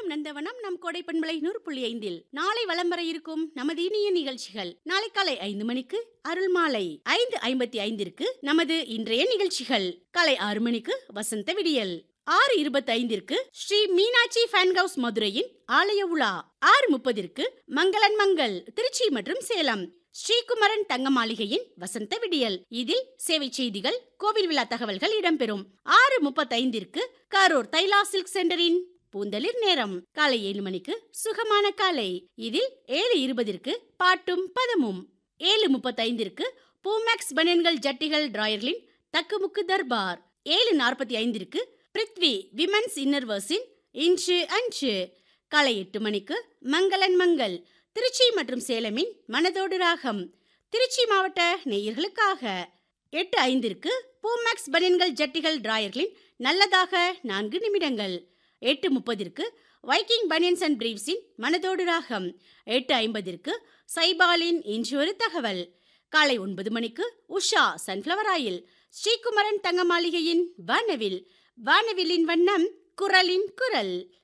நந்தவனம் நம் கோடை பண்பலை நூறு புள்ளி ஐந்தில் நாளை வலம் வர இருக்கும் நமது இனிய நிகழ்ச்சிகள் நாளை காலை ஐந்து மணிக்கு அருள் மாலை ஐந்து ஐம்பத்தி ஐந்திற்கு நமது இன்றைய நிகழ்ச்சிகள் காலை ஆறு மணிக்கு வசந்த விடியல் ஆறு இருபத்தி ஐந்திற்கு ஸ்ரீ மீனாட்சி ஃபேன் ஹவுஸ் மதுரையின் ஆலய உலா ஆறு முப்பதிற்கு மங்களன் மங்கள் திருச்சி மற்றும் சேலம் ஸ்ரீகுமரன் தங்க மாளிகையின் வசந்த விடியல் இதில் சேவை செய்திகள் கோவில் விழா தகவல்கள் இடம்பெறும் ஆறு முப்பத்தைந்திற்கு கரூர் தைலா சில்க் சென்டரின் பூந்தளிர் நேரம் காலை ஏழு மணிக்கு சுகமான காலை இதில் ஏழு இருபதிற்கு பாட்டும் பதமும் ஏழு முப்பத்தைந்திற்கு பூமேக்ஸ் பனியன்கள் ஜட்டிகள் டிராயர்களின் தக்குமுக்கு தர்பார் ஏழு நாற்பத்தி ஐந்திற்கு பிருத்வி விமன்ஸ் இன்னர்வர்ஸின் இன்று அன்று காலை எட்டு மணிக்கு மங்களன் மங்கள் திருச்சி மற்றும் சேலமின் மனதோடு ராகம் திருச்சி மாவட்ட நேயர்களுக்காக எட்டு ஐந்திற்கு பூமேக்ஸ் பனியன்கள் ஜட்டிகள் டிராயர்களின் நல்லதாக நான்கு நிமிடங்கள் எட்டு முப்பதிற்கு வைக்கிங் பனியன்ஸ் அண்ட் பிரீவ்ஸின் மனதோடு ராகம் எட்டு ஐம்பதிற்கு சைபாலின் இன்று ஒரு தகவல் காலை ஒன்பது மணிக்கு உஷா சன்ஃப்ளவர் ஆயில் ஸ்ரீகுமரன் தங்க மாளிகையின் வானவில் வானவிலின் வண்ணம் குரலின் குரல்